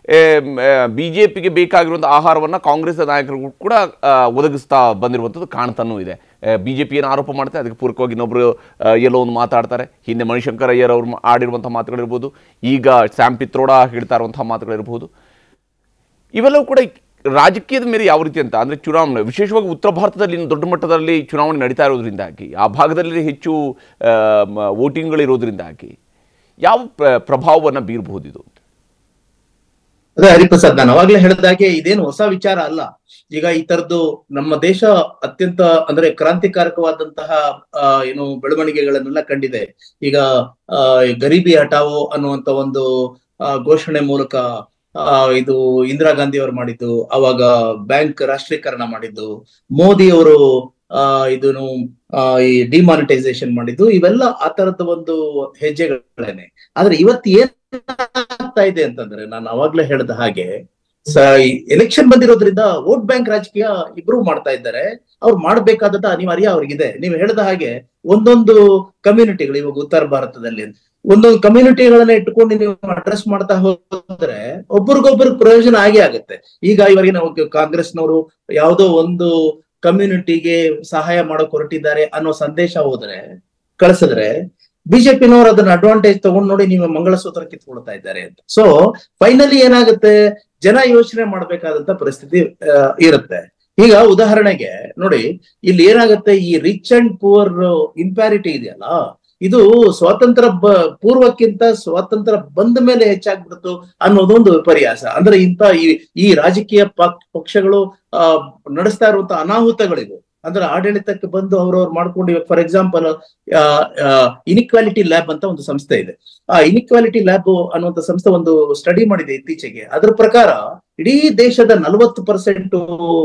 ಬಿ ಜೆ ಪಿಗೆ ಬೇಕಾಗಿರುವಂಥ ಆಹಾರವನ್ನು ಕಾಂಗ್ರೆಸ್ ನಾಯಕರು ಕೂಡ ಆ, ಒದಗಿಸ್ತಾ ಬಂದಿರುವಂಥದ್ದು ಕಾಣ್ತಾನೂ ಇದೆ ಬಿ ಜೆ ಪಿ ಏನು ಆರೋಪ ಮಾಡ್ತಾರೆ ಅದಕ್ಕೆ ಪೂರಕವಾಗಿ ಇನ್ನೊಬ್ಬರು ಆ, ಎಲ್ಲೋ ಒಂದು ಮಾತಾಡ್ತಾರೆ ಹಿಂದೆ ಮಣಿಶಂಕರ್ ಅಯ್ಯರ್ ಅವರು ಆಡಿರುವಂಥ ಮಾತುಗಳಿರ್ಬೋದು ಈಗ ಸ್ಯಾಮ್ ಪಿತ್ರೋಡ ಹೇಳ್ತಾ ಇರುವಂಥ ಮಾತುಗಳಿರ್ಬೋದು ಇವೆಲ್ಲವೂ ಕೂಡ ರಾಜಕೀಯದ ಮೇಲೆ ಯಾವ ರೀತಿ ಅಂತ ಅಂದರೆ ಚುನಾವಣೆ ವಿಶೇಷವಾಗಿ ಉತ್ತರ ಭಾರತದಲ್ಲಿ ಇನ್ನು ದೊಡ್ಡ ಮಟ್ಟದಲ್ಲಿ ಚುನಾವಣೆ ನಡೀತಾ ಇರೋದ್ರಿಂದಾಗಿ ಆ ಭಾಗದಲ್ಲಿ ಹೆಚ್ಚು ವೋಟಿಂಗ್ಗಳಿರೋದ್ರಿಂದಾಗಿ ಯಾವ ಪ್ರ- ಪ್ರಭಾವವನ್ನು ಬೀರಬಹುದು ಇದು ಅಂತ ಅದೇ ಹರಿಪ್ರಸಾದ್ ನಾನು ಅವಾಗ್ಲೇ ಹೇಳಿದಾಗೆ ಇದೇನು ಹೊಸ ವಿಚಾರ ಅಲ್ಲ ಈಗ ಈ ತರದ್ದು ನಮ್ಮ ದೇಶ ಅತ್ಯಂತ ಅಂದ್ರೆ ಕ್ರಾಂತಿಕಾರಕವಾದಂತಹ ಆ, ಏನು ಬೆಳವಣಿಗೆಗಳನ್ನೆಲ್ಲ ಕಂಡಿದೆ ಈಗ ಆ, ಗರೀಬಿ ಹಟಾವೋ ಅನ್ನುವಂತ ಒಂದು ಆ, ಘೋಷಣೆ ಮೂಲಕ ಆ, ಇದು ಇಂದಿರಾ ಗಾಂಧಿ ಅವರು ಮಾಡಿದ್ದು ಅವಾಗ ಬ್ಯಾಂಕ್ ರಾಷ್ಟ್ರೀಕರಣ ಮಾಡಿದ್ದು ಮೋದಿ ಅವರು ಆ ಇದನ್ನು ಆ, ಈ ಡಿಮಾನಿಟೈಸೇಷನ್ ಮಾಡಿದ್ದು ಇವೆಲ್ಲ ಆ ತರದ ಒಂದು ಹೆಜ್ಜೆಗಳೇನೆ ಆದ್ರೆ ಇವತ್ತು ಏನ್ ಆಗ್ತಾ ಇದೆ ಅಂತಂದ್ರೆ ನಾನು ಅವಾಗ್ಲೇ ಹೇಳ್ದ ಹಾಗೆ ಎಲೆಕ್ಷನ್ ಬಂದಿರೋದ್ರಿಂದ ವೋಟ್ ಬ್ಯಾಂಕ್ ರಾಜಕೀಯ ಇಬ್ರು ಮಾಡ್ತಾ ಇದ್ದಾರೆ ಅವ್ರು ಮಾಡ್ಬೇಕಾದಂತ ಅನಿವಾರ್ಯ ಅವ್ರಿಗಿದೆ ನೀವು ಹೇಳ್ದ ಹಾಗೆ ಒಂದೊಂದು ಕಮ್ಯುನಿಟಿಗಳು ಇವಾಗ ಉತ್ತರ ಭಾರತದಲ್ಲಿ ಒಂದೊಂದು ಕಮ್ಯುನಿಟಿಗಳನ್ನ ಇಟ್ಕೊಂಡು ನೀವು ಅಡ್ರೆಸ್ ಮಾಡ್ತಾ ಹೋದ್ರೆ ಒಬ್ರಿಗೊಬ್ರು ಪ್ರಯೋಜನ ಆಗೇ ಆಗುತ್ತೆ ಈಗ ಇವಾಗ ನಾವು ಕಾಂಗ್ರೆಸ್ನವರು ಯಾವುದೋ ಒಂದು ಕಮ್ಯುನಿಟಿಗೆ ಸಹಾಯ ಮಾಡಕ್ ಹೊರಟಿದ್ದಾರೆ ಅನ್ನೋ ಸಂದೇಶ ಹೋದ್ರೆ ಕಳಿಸಿದ್ರೆ ಬಿಜೆಪಿನವರು ಅದನ್ನ ಅಡ್ವಾಂಟೇಜ್ ತಗೊಂಡ್ ನೋಡಿ ನೀವು ಮಂಗಳಸೂತ್ರ ಕಿತ್ಕೊಳ್ತಾ ಇದ್ದಾರೆ ಅಂತ ಸೊ ಫೈನಲಿ ಏನಾಗುತ್ತೆ ಜನ ಯೋಚನೆ ಮಾಡ್ಬೇಕಾದಂತ ಪರಿಸ್ಥಿತಿ ಆ, ಇರುತ್ತೆ ಈಗ ಉದಾಹರಣೆಗೆ ನೋಡಿ ಇಲ್ಲಿ ಏನಾಗುತ್ತೆ ಈ ರಿಚ್ ಅಂಡ್ ಪುವರ್ ಇಂಪ್ಯಾರಿಟಿ ಇದೆಯಲ್ಲ ಇದು ಸ್ವಾತಂತ್ರ್ಯ ಬ ಪೂರ್ವಕ್ಕಿಂತ ಸ್ವಾತಂತ್ರ್ಯ ಬಂದ ಮೇಲೆ ಹೆಚ್ಚಾಗ್ಬಿಡ್ತು ಅನ್ನೋದೊಂದು ವಿಪರ್ಯಾಸ ಅಂದ್ರೆ ಇಂತ ಈ ಈ ರಾಜಕೀಯ ಪಕ್- ಪಕ್ಷಗಳು ಆ ನಡೆಸ್ತಾ ಇರುವಂತ ಅನಾಹುತಗಳಿವು ಅಂದ್ರೆ ಆಡಳಿತಕ್ಕೆ ಬಂದು ಅವ್ರವ್ರು ಮಾಡ್ಕೊಂಡು ಫಾರ್ ಎಕ್ಸಾಂಪಲ್ ಇನಿಕ್ವಾಲಿಟಿ ಲ್ಯಾಬ್ ಅಂತ ಒಂದು ಸಂಸ್ಥೆ ಇದೆ ಆ ಇನಿಕ್ವಾಲಿಟಿ ಲ್ಯಾಬ್ ಅನ್ನುವಂತ ಸಂಸ್ಥೆ ಒಂದು ಸ್ಟಡಿ ಮಾಡಿದೆ ಇತ್ತೀಚೆಗೆ ಅದರ ಪ್ರಕಾರ ಇಡೀ ದೇಶದ ನಲವತ್ತು ಪರ್ಸೆಂಟ್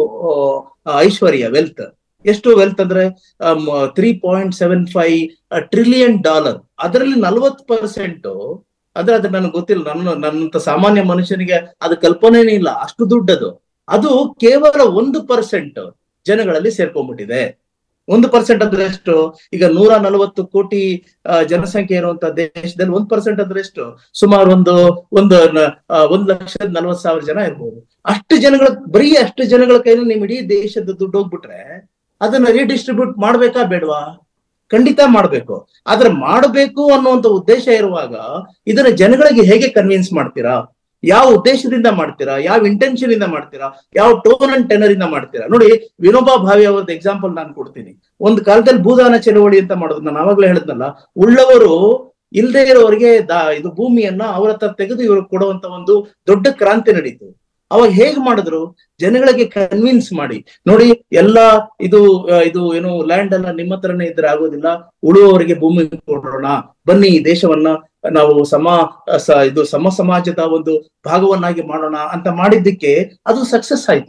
ಐಶ್ವರ್ಯ ವೆಲ್ತ್ ಎಷ್ಟು ವೆಲ್ತ್ ಅಂದ್ರೆ three point seven five trillion dollar ಅದರಲ್ಲಿ ನಲವತ್ತು ಪರ್ಸೆಂಟ್ ಅಂದ್ರೆ ಅದು ನನಗೆ ಗೊತ್ತಿಲ್ಲ ನನ್ನ ನನ್ನಂತ ಸಾಮಾನ್ಯ ಮನುಷ್ಯನಿಗೆ ಅದು ಕಲ್ಪನೆನೇ ಇಲ್ಲ ಅಷ್ಟು ದುಡ್ಡದು ಅದು ಕೇವಲ ಒಂದು ಪರ್ಸೆಂಟ್ ಜನಗಳಲ್ಲಿ ಸೇರ್ಕೊಂಡ್ಬಿಟ್ಟಿದೆ ಒಂದು ಪರ್ಸೆಂಟ್ ಅಂದ್ರೆ ಎಷ್ಟು ಈಗ ನೂರ ನಲವತ್ತು ಕೋಟಿ ಆ, ಜನಸಂಖ್ಯೆ ಇರುವಂತ ದೇಶದಲ್ಲಿ ಒಂದ್ ಪರ್ಸೆಂಟ್ ಅಂದ್ರೆ ಎಷ್ಟು ಸುಮಾರು ಒಂದು ಒಂದು ನ- ಆ, ಒಂದ್ ಲಕ್ಷದ ನಲವತ್ ಸಾವಿರ ಜನ ಇರ್ಬೋದು ಅಷ್ಟು ಜನಗಳ ಬರೀ ಅಷ್ಟು ಜನಗಳ ಕೈಲಿ ನಿಮ್ ಇಡೀ ದೇಶದ ದುಡ್ಡು ಹೋಗ್ಬಿಟ್ರೆ ಅದನ್ನ ರೀಡಿಸ್ಟ್ರಿಬ್ಯೂಟ್ ಮಾಡ್ಬೇಕಾ ಬೇಡವಾ ಖಂಡಿತ ಮಾಡ್ಬೇಕು ಆದ್ರೆ ಮಾಡಬೇಕು ಅನ್ನುವಂತ ಉದ್ದೇಶ ಇರುವಾಗ ಇದನ್ನ ಜನಗಳಿಗೆ ಹೇಗೆ ಕನ್ವಿನ್ಸ್ ಮಾಡ್ತೀರಾ ಯಾವ ಉದ್ದೇಶದಿಂದ ಮಾಡ್ತೀರಾ ಯಾವ ಇಂಟೆನ್ಷನ್ ಇಂದ ಮಾಡ್ತೀರಾ ಯಾವ ಟೋನ್ ಅಂಡ್ ಟೆನರ್ ಇಂದ ಮಾಡ್ತೀರಾ ನೋಡಿ ವಿನೋಬಾ ಭಾವೆ ಅವ್ರದ್ದು ಎಕ್ಸಾಂಪಲ್ ನಾನು ಕೊಡ್ತೀನಿ ಒಂದು ಕಾಲದಲ್ಲಿ ಭೂದಾನ ಚಳವಳಿ ಅಂತ ಮಾಡೋದು ನಾನು ಆವಾಗಲೇ ಹೇಳಿದ್ನಲ್ಲ ಉಳ್ಳವರು ಇಲ್ಲದೆ ಇರೋರಿಗೆ ದಾ ಇದು ಭೂಮಿಯನ್ನ ಅವ್ರ ಹತ್ರ ತೆಗೆದು ಇವ್ರಿಗೆ ಕೊಡುವಂತ ಒಂದು ದೊಡ್ಡ ಕ್ರಾಂತಿ ನಡೀತು ಅವಾಗ ಹೇಗ್ ಮಾಡಿದ್ರು ಜನಗಳಿಗೆ ಕನ್ವಿನ್ಸ್ ಮಾಡಿ ನೋಡಿ ಎಲ್ಲಾ ಇದು ಆ, ಇದು ಏನು ಲ್ಯಾಂಡ್ ಎಲ್ಲ ನಿಮ್ಮ ಹತ್ರನೇ ಇದ್ರೆ ಆಗೋದಿಲ್ಲ ಉಳುವವರಿಗೆ ಭೂಮಿ ಕೊಡೋಣ ಬನ್ನಿ ಈ ದೇಶವನ್ನ ನಾವು ಸಮ ಸ- ಇದು ಸಮ ಸಮಾಜದ ಒಂದು ಭಾಗವನ್ನಾಗಿ ಮಾಡೋಣ ಅಂತ ಮಾಡಿದ್ದಕ್ಕೆ ಅದು ಸಕ್ಸಸ್ ಆಯ್ತು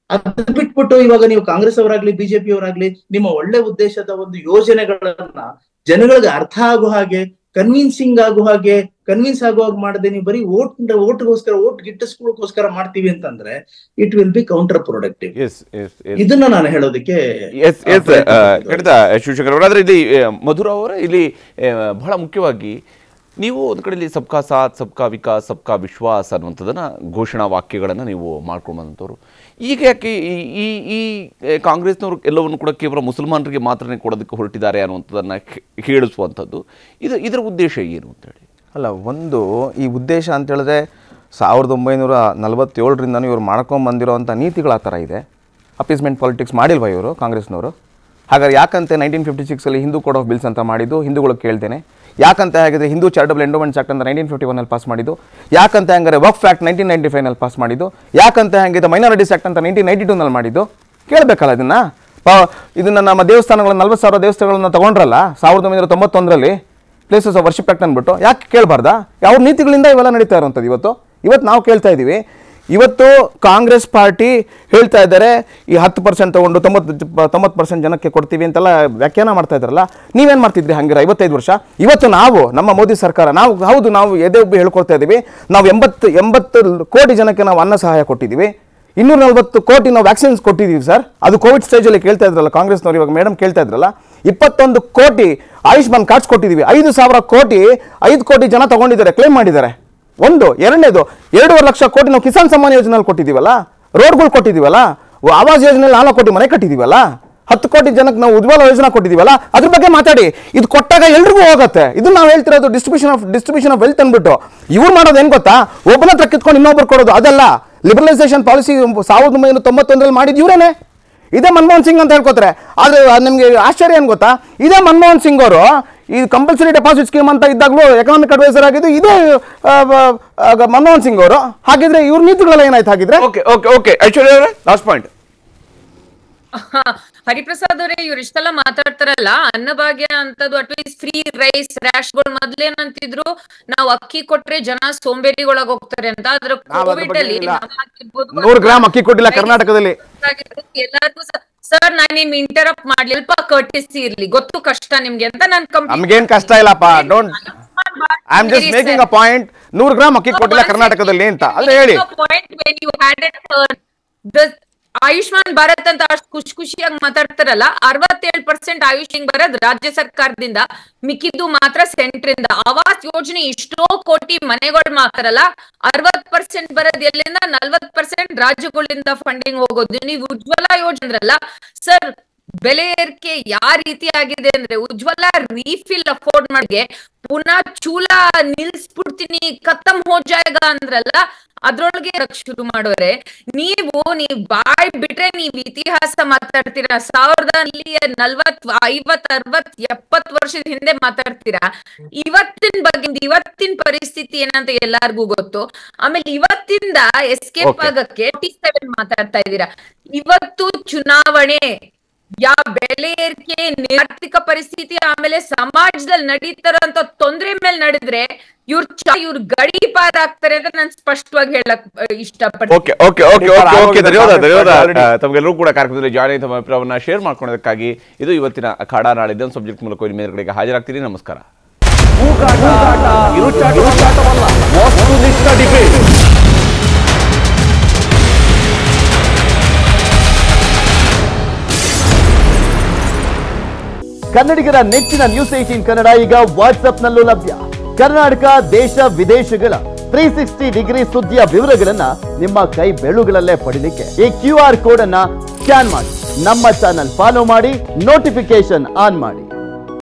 ಅದ್ ಬಿಟ್ಬಿಟ್ಟು ಇವಾಗ ನೀವು ಕಾಂಗ್ರೆಸ್ ಅವರಾಗ್ಲಿ ಬಿಜೆಪಿ ಅವರಾಗ್ಲಿ ನಿಮ್ಮ ಒಳ್ಳೆ ಉದ್ದೇಶದ ಒಂದು ಯೋಜನೆಗಳನ್ನ ಜನಗಳಿಗೆ ಅರ್ಥ ಆಗೋ ಹಾಗೆ ಕನ್ವಿನ್ಸಿಂಗ್ ಆಗೋ ಹಾಗೆ ಕನ್ವಿನ್ಸ್ ಆಗೋ ಹಾಗೆ ಮಾಡದೆ ನೀವು ಬರೀ ಓಟ್ ಓಟ್ಗೋಸ್ಕರ ಓಟ್ ಗಿಟ್ಟಿಸ್ಕೊಳ್ಳೋಕೋಸ್ಕರ ಮಾಡ್ತೀವಿ ಅಂತಂದ್ರೆ it will be counterproductive yes yes yes ಇದನ್ನ ನಾನು ಹೇಳೋದಕ್ಕೆ ಎಸ್ ಎಸ್ ಪ್ರಯತ್ನ ಪಡ್ತಿದ್ದೆ. ಖಂಡಿತ ಶಿವಶಂಕರ್ ಅವರು ಆದರೆ ಇಲ್ಲಿ ಆ, ಮಧುರ ಅವರ ಇಲ್ಲಿ ಆ, ಬಹಳ ಮುಖ್ಯವಾಗಿ ನೀವು ಒಂದು ಕಡೆ ಇಲ್ಲಿ ಸಬ್ಕಾ ಸಾಥ್ ಸಬ್ಕಾ ವಿಕಾಸ್ ಸಬ್ಕಾ ವಿಶ್ವಾಸ್ ಅನ್ನುವಂಥದ್ದನ್ನು ಘೋಷಣಾ ವಾಕ್ಯಗಳನ್ನು ನೀವು ಮಾಡ್ಕೊಂಡು ಬಂದಂಥವ್ರು ಈಗ ಯಾಕೆ ಈ ಈ ಈ ಆ, ಕಾಂಗ್ರೆಸ್ನವರು ಎಲ್ಲವನ್ನು ಕೂಡ ಕೇವಲ ಮುಸಲ್ಮಾನರಿಗೆ ಮಾತ್ರನೇ ಕೊಡೋದಕ್ಕೆ ಹೊರಟಿದ್ದಾರೆ ಅನ್ನುವಂಥದ್ದನ್ನು ಹೇ- ಹೇಳಿಸುವಂಥದ್ದು ಇದು ಇದರ ಉದ್ದೇಶ ಏನು ಅಂತೇಳಿ ಅಲ್ಲ ಒಂದು ಈ ಉದ್ದೇಶ ಅಂತ ಹೇಳಿದ್ರೆ ಸಾವಿರದ ಒಂಬೈನೂರ ನಲವತ್ತೇಳರಿಂದನೂ ಇವರು ಮಾಡ್ಕೊಂಬಂದಿರೋವಂಥ ನೀತಿಗಳು ಆ ಥರ ಇದೆ ಅಪೀಸ್ಮೆಂಟ್ ಪಾಲಿಟಿಕ್ಸ್ ಮಾಡಿಲ್ವಾ ಇವರು ಕಾಂಗ್ರೆಸ್ನವರು ಹಾಗಾದ್ರೆ ಯಾಕಂತೆ ನೈನ್ಟೀನ್ ಫಿಫ್ಟಿ ಸಿಕ್ಸಲ್ಲಿ ಹಿಂದೂ ಕೋಡ್ ಆಫ್ ಬಿಲ್ಸ್ ಅಂತ ಮಾಡಿದ್ದು ಹಿಂದೂಗಳಿಗೆ ಕೇಳ್ತೇನೆ ಯಾಕಂತ ಹಾಗಿದ್ರೆ ಹಿಂದೂ ಚಾರಿಟಬಲ್ ಎಂಡೋಮೆಂಟ್ಸ್ ಆಕ್ಟ್ ಅಂತ ನೈನ್ಟೀನ್ ಫಿಫ್ಟಿ ಒನ್ನಲ್ಲಿ ಪಾಸ್ ಮಾಡಿದ್ದು ಯಾಕಂತ ಹಂಗಾರೆ ವಕ್ಫ್ ಆಕ್ಟ್ ನೈನ್ಟೀನ್ ನೈಂಟಿ ಫೈವ್ನಲ್ಲಿ ಪಾಸ್ ಮಾಡಿದ್ದು ಯಾಕಂತ ಹಂಗಿದೆ ಮೈನಾರಿಟೀಸ್ ಆಕ್ಟ್ ಅಂತ ನೈನ್ಟೀನ್ ನೈಂಟಿ ಟೂನಲ್ಲಿ ಮಾಡಿದ್ದು ಕೇಳಬೇಕಲ್ಲ ಇದನ್ನ ಪ ಇದನ್ನ ನಮ್ಮ ದೇವಸ್ಥಾನಗಳ ನಲ್ವತ್ತು ಸಾವಿರ ದೇವಸ್ಥಾನಗಳನ್ನ ತಗೊಂಡ್ರಲ್ಲ ಸಾವಿರದ ಒಂಬೈನೂರ ತೊಂಬತ್ತೊಂದರಲ್ಲಿ ಪ್ಲೇಸಸ್ ಆಫ್ ವರ್ಷಿಪ್ ಆಕ್ಟ್ ಅಂದ್ಬಿಟ್ಟು ಯಾಕೆ ಕೇಳಬಾರ್ದಾ ಯಾವ ನೀತಿಗಳಿಂದ ಇವೆಲ್ಲ ನಡೀತಾ ಇರುವಂಥದ್ದು ಇವತ್ತು ಇವತ್ತು ನಾವು ಕೇಳ್ತಾ ಇದ್ದೀವಿ ಇವತ್ತು ಕಾಂಗ್ರೆಸ್ ಪಾರ್ಟಿ ಹೇಳ್ತಾ ಇದ್ದಾರೆ ಈ ಹತ್ತು ಪರ್ಸೆಂಟ್ ತಗೊಂಡು ತೊಂಬತ್ತು ತೊಂಬತ್ತು ಪರ್ಸೆಂಟ್ ಜನಕ್ಕೆ ಕೊಡ್ತೀವಿ ಅಂತೆಲ್ಲ ವ್ಯಾಖ್ಯಾನ ಮಾಡ್ತಾ ಇದ್ರಲ್ಲ ನೀವೇನು ಮಾಡ್ತಿದ್ರಿ ಹಂಗಿರ ಐವತ್ತೈದು ವರ್ಷ ಇವತ್ತು ನಾವು ನಮ್ಮ ಮೋದಿ ಸರ್ಕಾರ ನಾವು ಹೌದು ನಾವು ಎದೆ ಉಬ್ಬಿ ಹೇಳ್ಕೊಳ್ತಾ ಇದ್ದೀವಿ ನಾವು ಎಂಬತ್ತು ಎಂಬತ್ತು ಕೋಟಿ ಜನಕ್ಕೆ ನಾವು ಅನ್ನ ಸಹಾಯ ಕೊಟ್ಟಿದ್ದೀವಿ ಇನ್ನೂರ ನಲ್ವತ್ತು ಕೋಟಿ ನಾವು ವ್ಯಾಕ್ಸಿನ್ಸ್ ಕೊಟ್ಟಿದ್ದೀವಿ ಸರ್ ಅದು ಕೋವಿಡ್ ಸ್ಟೇಜಲ್ಲಿ ಕೇಳ್ತಾ ಇದ್ರಲ್ಲ ಕಾಂಗ್ರೆಸ್ನವ್ರು ಇವಾಗ ಮೇಡಮ್ ಕೇಳ್ತಾ ಇದ್ರಲ್ಲ ಇಪ್ಪತ್ತೊಂದು ಕೋಟಿ ಆಯುಷ್ಮಾನ್ ಕಾರ್ಡ್ಸ್ ಕೊಟ್ಟಿದ್ದೀವಿ ಐದು ಸಾವಿರ ಕೋಟಿ ಐದು ಕೋಟಿ ಜನ ತಗೊಂಡಿದ್ದಾರೆ ಕ್ಲೇಮ್ ಮಾಡಿದ್ದಾರೆ ಒಂದು ಎರಡನೇದು ಎರಡೂವರೆ ಲಕ್ಷ ಕೋಟಿ ನಾವು ಕಿಸಾನ್ ಸಮ್ಮಾನ್ ಯೋಜನೆಯಲ್ಲಿ ಕೊಟ್ಟಿದ್ದೀವಲ್ಲ ರೋಡ್ಗಳು ಕೊಟ್ಟಿದ್ದೀವಲ್ಲ ಆವಾಸ್ ಯೋಜನೆಯಲ್ಲಿ ನಾಲ್ಕು ಕೋಟಿ ಮನೆ ಕಟ್ಟಿದ್ದೀವಲ್ಲ ಹತ್ತು ಕೋಟಿ ಜನಕ್ಕೆ ನಾವು ಉಜ್ವಲ ಯೋಜನಾ ಕೊಟ್ಟಿದ್ದೀವಲ್ಲ ಅದ್ರ ಬಗ್ಗೆ ಮಾತಾಡಿ ಇದು ಕೊಟ್ಟಾಗ ಎಲ್ರಿಗೂ ಹೋಗುತ್ತೆ ಇದು ನಾವು ಹೇಳ್ತಿರೋದು distribution of distribution of wealth ಅಂದ್ಬಿಟ್ಟು ಇವ್ರು ಮಾಡೋದು ಏನು ಗೊತ್ತಾ ಒಬ್ಬನ ಹತ್ರ ಕಿತ್ಕೊಂಡು ಇನ್ನೊಬ್ರು ಕೊಡೋದು ಅದಲ್ಲ ಲಿಬರಲೈಸೇಷನ್ ಪಾಲಿಸಿ ಸಾವಿರದ ಒಂಬೈನೂರ ತೊಂಬತ್ತೊಂದರಲ್ಲಿ ಮಾಡಿದ್ದು ಇವರೇನೆ ಇದೇ ಮನಮೋಹನ್ ಸಿಂಗ್ ಅಂತ ಹೇಳ್ಕೊತಾರೆ ಆದರೆ ನಿಮಗೆ ಆಶ್ಚರ್ಯ ಏನು ಗೊತ್ತಾ ಇದೇ ಮನಮೋಹನ್ ಸಿಂಗ್ ಅವರು ಈ ಕಂಪಲ್ಸರಿ ಡೆಪಾಸಿಟ್ ಸ್ಕೀಮ್ ಅಂತ ಇದ್ದಾಗಲೂ ಎಕನಾಮಿಕ್ ಅಡ್ವೈಸರ್ ಆಗಿದ್ದು ಇದೇ ಆ, ಆ, ಮನಮೋಹನ್ ಸಿಂಗ್ ಅವರು ಹಾಗಿದ್ರೆ ಇವ್ರ ನೀತಿಗಳೆಲ್ಲ ಏನಾಯ್ತು ಹಾಗಿದ್ರೆ ಓಕೆ ಓಕೆ ಓಕೆ ಐಶ್ವರ್ಯ ಅವರೇ ಲಾಸ್ಟ್ ಪಾಯಿಂಟ್ ಹರಿಪ್ರಸಾದ್ ಅವರೇ ಇವ್ರು ಇಷ್ಟೆಲ್ಲ ಮಾತಾಡ್ತಾರಲ್ಲ ಅನ್ನಭಾಗ್ಯ ಅಂತದ್ದು ಅಟ್ಲೀಸ್ಟ್ ಫ್ರೀ ರೈಸ್ ರ್ಯಾಶ್ಗಳು ಮೊದ್ಲೇನಂತಿದ್ರು ನಾವು ಅಕ್ಕಿ ಕೊಟ್ರೆ ಜನ ಸೋಂಬೇರಿಗೊಳಗ್ ಹೋಗ್ತಾರೆ ಅಂತ ಆದ್ರೆ ನಾವ್ ಅದ್ರ ಕೋವಿಡ್ ಬಗ್ಗೆ ಅಲ್ಲಿ ಇಲ್ಲ. ನಮ್ಮ ಆಗಿರ್ಬೋದು, ನೂರು ಗ್ರಾಮ್ ಅಕ್ಕಿ ಕೊಟ್ಟಿಲ್ಲ ಕರ್ನಾಟಕದಲ್ಲಿ ಆಗಿರ್ಬೋದು, ಎಲ್ಲಾರ್ಗೂ ಸರ್ ನಾನು ನಿಮ್ ಇಂಟರಪ್ಟ್ ಮಾಡ್ಲಿ ಸ್ವಲ್ಪ ಕರ್ಟಿಸಿ ಇರ್ಲಿ ಗೊತ್ತು ಕಷ್ಟ ನಿಮ್ಗೆ ಅಂತ ನಾನು ನಮ್ಗೇನ್ ಕಷ್ಟ ಇಲ್ಲಪ್ಪ don't I am just making a point ನೂರು ಗ್ರಾಮ್ ಅಕ್ಕಿ ಕೊಟ್ಟಿಲ್ಲ ಕರ್ನಾಟಕದಲ್ಲಿ ಅಂತ ಆದ್ರೆ ಹೇಳಿ point when you had it the Ayushman Bharat ಅಂತ ಅಷ್ಟು ಖುಷಿ ಖುಷಿಯಾಗಿ ಮಾತಾಡ್ತಾರಲ್ಲ ಅರವತ್ತೇಳು ಪರ್ಸೆಂಟ್ ಆಯುಷ್ ಹಿಂಗ್ ಬರೋದ್ ರಾಜ್ಯ ಸರ್ಕಾರದಿಂದ ಮಿಕ್ಕಿದ್ದು ಮಾತ್ರ ಸೆಂಟ್ರ್ ಇಂದ ಆವಾಸ್ ಯೋಜನೆ ಇಷ್ಟೋ ಕೋಟಿ ಮನೆಗಳು ಮಾತಾರಲ್ಲ ಅರವತ್ ಪರ್ಸೆಂಟ್ ಬರೋದ್ ಎಲ್ಲಿಂದ ನಲ್ವತ್ ಪರ್ಸೆಂಟ್ ರಾಜ್ಯಗಳಿಂದ ಫಂಡಿಂಗ್ ಹೋಗೋದು ನೀವು ಉಜ್ವಲ ಯೋಜನೆ ಅಂದ್ರಲ್ಲ ಸರ್ ಬೆಲೆ ಏರಿಕೆ ಯಾವ ರೀತಿ ಆಗಿದೆ ಅಂದ್ರೆ ಉಜ್ವಲ ರೀಫಿಲ್ ಅಫೋರ್ಡ್ ಮಾಡಿಗೆ ಪುನಃ ಚೂಲ ನಿಲ್ಸ್ಬಿಡ್ತೀನಿ ಖತಮ್ ಹೋ ಜಾಯಗ ಅಂದ್ರಲ್ಲ ಅದ್ರೊಳಗೆ ಇರಕ್ ಶುರು ಮಾಡೋರೆ ನೀವು ನೀವ್ ಬಾಯ್ ಬಿಟ್ರೆ ನೀವ್ ಇತಿಹಾಸ ಮಾತಾಡ್ತೀರಾ ಸಾವಿರದ ನಲ್ವತ್ ಐವತ್ ಅರವತ್ ಎಪ್ಪತ್ ವರ್ಷದ ಹಿಂದೆ ಮಾತಾಡ್ತೀರಾ ಇವತ್ತಿನ ಬಗ್ಗೆ ಇವತ್ತಿನ ಪರಿಸ್ಥಿತಿ ಏನಂತ ಎಲ್ಲಾರ್ಗೂ ಗೊತ್ತು ಆಮೇಲೆ ಇವತ್ತಿಂದ ಎಸ್ಕೇಪ್ Okay. ಆಗಕ್ಕೆ ಸೆವೆನ್ ಮಾತಾಡ್ತಾ ಇದ್ದೀರಾ ಇವತ್ತು ಚುನಾವಣೆ ಯಾ ಬೆಲೆ ಏರಿಕೆ ಆರ್ಥಿಕ ಪರಿಸ್ಥಿತಿ ಆಮೇಲೆ ಸಮಾಜದಲ್ಲಿ ನಡೀತಾರಂತ ತೊಂದ್ರೆ ಮೇಲೆ ನಡೆದ್ರೆ ಇವ್ರ ಚ ಇವ್ರ ಗಡಿ ಪಾರ್ ಆಗ್ತಾರೆ ಅಂತ ನಾನು ಸ್ಪಷ್ಟವಾಗಿ ಹೇಳಕ್ ಅಹ್, ಇಷ್ಟಪಡ್ತೀನಿ okay okay okay okay okay ಧನ್ಯವಾದ ಧನ್ಯವಾದ ಆ, ತಮಗೆಲ್ಲರೂ ಕೂಡ ಕಾರ್ಯಕ್ರಮದಲ್ಲಿ ಜಾಯ್ನ್ ಆಗಿ ತಮ್ಮ ಅಭಿಪ್ರಾಯವನ್ನು ಶೇರ್ ಮಾಡ್ಕೊಳ್ಳೋದಕ್ಕಾಗಿ ಇದು ಇವತ್ತಿನ ಅಖಾಡ ನಾಳೆ ಇದೊಂದು ಸಬ್ಜೆಕ್ಟ್ ಮೂಲಕ ನಿಮ್ಮ ಎದುರುಗಡೆಗೆ ಹಾಜರಾಗ್ತೀನಿ ನಮಸ್ಕಾರ ವಸ್ತುನಿಷ್ಠ ಡಿಬೇಟ್ ಕನ್ನಡಿಗರ ನೆಚ್ಚಿನ ನ್ಯೂಸ್ ಏಟೀನ್ ಕನ್ನಡ ಈಗ ವಾಟ್ಸ್ಆಪ್ನಲ್ಲೂ ಲಭ್ಯ ಕರ್ನಾಟಕ ದೇಶ ವಿದೇಶಗಳ ತ್ರೀ ಸಿಕ್ಸ್ಟಿ ಡಿಗ್ರಿ ಸುದ್ದಿಯ ವಿವರಗಳನ್ನ ನಿಮ್ಮ ಕೈ ಬೆಳುಗಳಲ್ಲೇ ಪಡಿಲಿಕ್ಕೆ ಈ ಕ್ಯೂ ಆರ್ ಕೋಡ್ ಅನ್ನ ಸ್ಕ್ಯಾನ್ ಮಾಡಿ ನಮ್ಮ ಚಾನಲ್ ಫಾಲೋ ಮಾಡಿ ನೋಟಿಫಿಕೇಶನ್ ಆನ್ ಮಾಡಿ